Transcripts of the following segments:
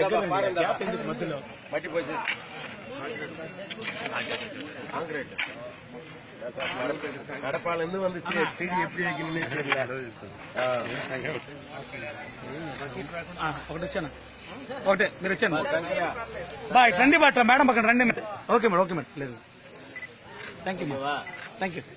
Gap ఎందుకు మధ్యలో మట్టి పోసి కాంక్రీట్ കടപ്പാൾ എന്ന് വന്നിട്ട് ശരി എപ്പോഴേക്കും ఆ, ఒకటి వచ్చాను ఒకటే మీరు వచ్చాను బా ఇటు రండి బా ఇట్లా మేడం పక్కన రండి మీరు. ఓకే మేడం ఓకే మేడం లేదు thank you thank you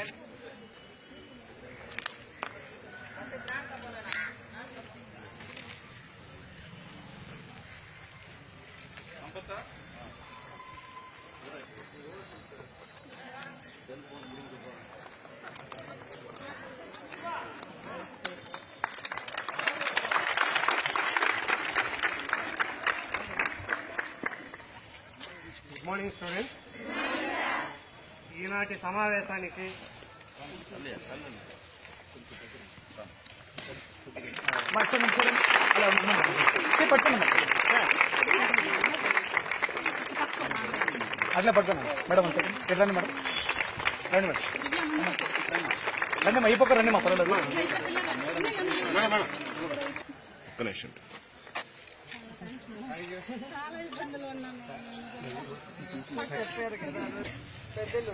good morning student ఈనాటి సమావేశానికి మా చూడండి చూడండి అలా ఉన్నాను. ఇది పట్టుకోండి మేడం. అట్లా పట్టుకోండి మేడం వన్ సెకండ్ ఇటు రండి మేడం రండి మేడం రండి మా ఈ పక్క రండి మా పర్వాలేదు పెద్దలు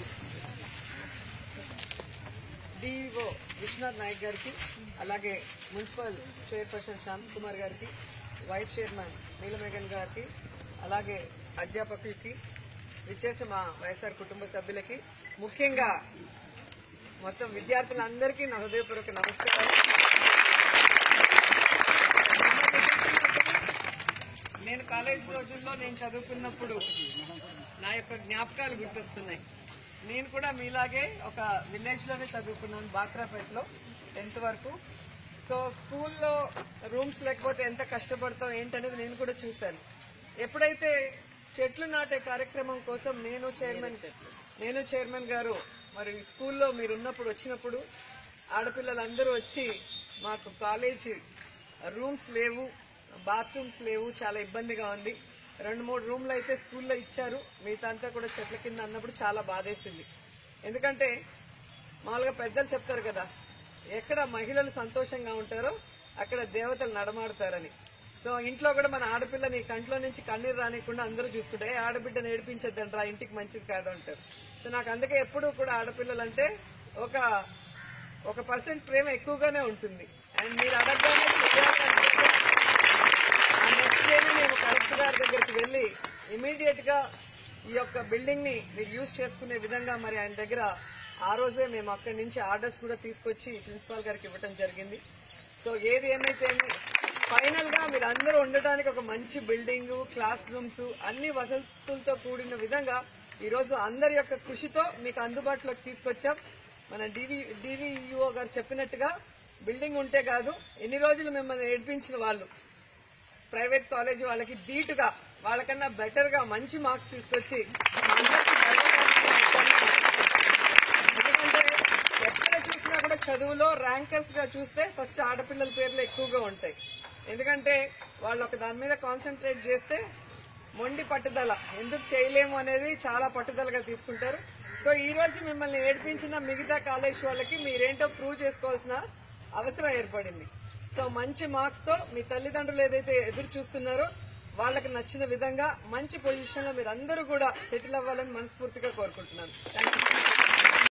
డిఓ విశ్వనాథ్ నాయక్ గారికి అలాగే మున్సిపల్ చైర్పర్సన్ శాంత్ కుమార్ గారికి వైస్ చైర్మన్ నీలమేఘన్ గారికి అలాగే అధ్యాపకులకి విచ్చేసి మా వైఎస్ఆర్ కుటుంబ సభ్యులకి ముఖ్యంగా మొత్తం విద్యార్థులందరికీ నా హృదయపూర్వక నమస్కారం నేను కాలేజ్ రోజుల్లో నేను చదువుకున్నప్పుడు నా యొక్క జ్ఞాపకాలు గుర్తొస్తున్నాయి నేను కూడా మీలాగే ఒక విలేజ్ లోనే చదువుకున్నాను బాక్రాపేటలో టెన్త్ వరకు సో స్కూల్లో రూమ్స్ లేకపోతే ఎంత కష్టపడతాం ఏంటనేది నేను కూడా చూశాను ఎప్పుడైతే చెట్లు నాటే కార్యక్రమం కోసం నేను చైర్మన్ నేను చైర్మన్ గారు మరి స్కూల్లో మీరు ఉన్నప్పుడు వచ్చినప్పుడు ఆడపిల్లలందరూ వచ్చి మాకు కాలేజీ రూమ్స్ లేవు బాత్రూమ్స్ లేవు చాలా ఇబ్బందిగా ఉంది రెండు మూడు రూమ్లు అయితే స్కూల్లో ఇచ్చారు మిగతా అంతా కూడా చెట్ల కింద అన్నప్పుడు చాలా బాధేసింది ఎందుకంటే మామూలుగా పెద్దలు చెప్తారు కదా ఎక్కడ మహిళలు సంతోషంగా ఉంటారో అక్కడ దేవతలు నడమాడతారని సో ఇంట్లో కూడా మన ఆడపిల్లని కంట్లో నుంచి కన్నీరు రానికుండా అందరూ చూసుకుంటే "ఏ, ఆడబిడ్డను ఏడిపించద్దంటారా ఇంటికి మంచిది కాదు అంటారు సో నాకు అందుకే ఎప్పుడూ కూడా ఆడపిల్లలంటే ఒక ఒక పర్సెంట్ ప్రేమ ఎక్కువగానే ఉంటుంది అండ్ మీరు అడగగానే చేయాలనుకుంటే ఆ నెక్స్ట్ డేనే మేము కలెక్టర్ గారి దగ్గరికి వెళ్ళి ఇమీడియట్ గా ఈ యొక్క బిల్డింగ్ ని మీరు యూజ్ చేసుకునే విధంగా మరి ఆయన దగ్గర ఆ రోజే మేము అక్కడి నుంచి ఆర్డర్స్ కూడా తీసుకొచ్చి ప్రిన్సిపాల్ గారికి ఇవ్వడం జరిగింది సో ఏది ఏమైతే ఫైనల్ గా మీరు అందరూ ఉండటానికి ఒక మంచి బిల్డింగ్ క్లాస్ రూమ్స్ అన్ని వసతులతో కూడిన విధంగా ఈ రోజు అందరి యొక్క కృషితో మీకు అందుబాటులోకి తీసుకొచ్చాం మన డివి డివిఈఓ గారు చెప్పినట్టుగా బిల్డింగ్ ఉంటే కాదు ఎన్ని రోజులు మిమ్మల్ని ఏడ్పించిన వాళ్ళు ప్రైవేట్ కాలేజ్ వాళ్ళకి ధీటుగా వాళ్ళకన్నా బెటర్ గా మంచి మార్క్స్ తీసుకొచ్చి మా అందరికీ ఎందుకంటే ఎక్కడ చూసినా కూడా చదువులో ర్యాంకర్స్ గా చూస్తే ఫస్ట్ ఆడపిల్లల పేర్లు ఎక్కువగా ఉంటాయి ఎందుకంటే వాళ్ళు ఒక దాని మీద కాన్సన్ట్రేట్ చేస్తే మొండి పట్టుదల ఎందుకు చేయలేము అనేది చాలా పట్టుదలగా తీసుకుంటారు సో ఈ రోజు మిమ్మల్ని ఏడిపించిన మిగతా కాలేజ్ వాళ్ళకి మీరేంటో ప్రూవ్ చేసుకోవాల్సిన అవసరం ఏర్పడింది సో మంచి మార్క్స్ తో మీ తల్లిదండ్రులు ఏదైతే ఎదురు చూస్తున్నారో వాళ్ళకి నచ్చిన విధంగా మంచి పొజిషన్ లో మీరు అందరూ కూడా సెటిల్ అవ్వాలని మనస్ఫూర్తిగా కోరుకుంటున్నాను థ్యాంక్ యూ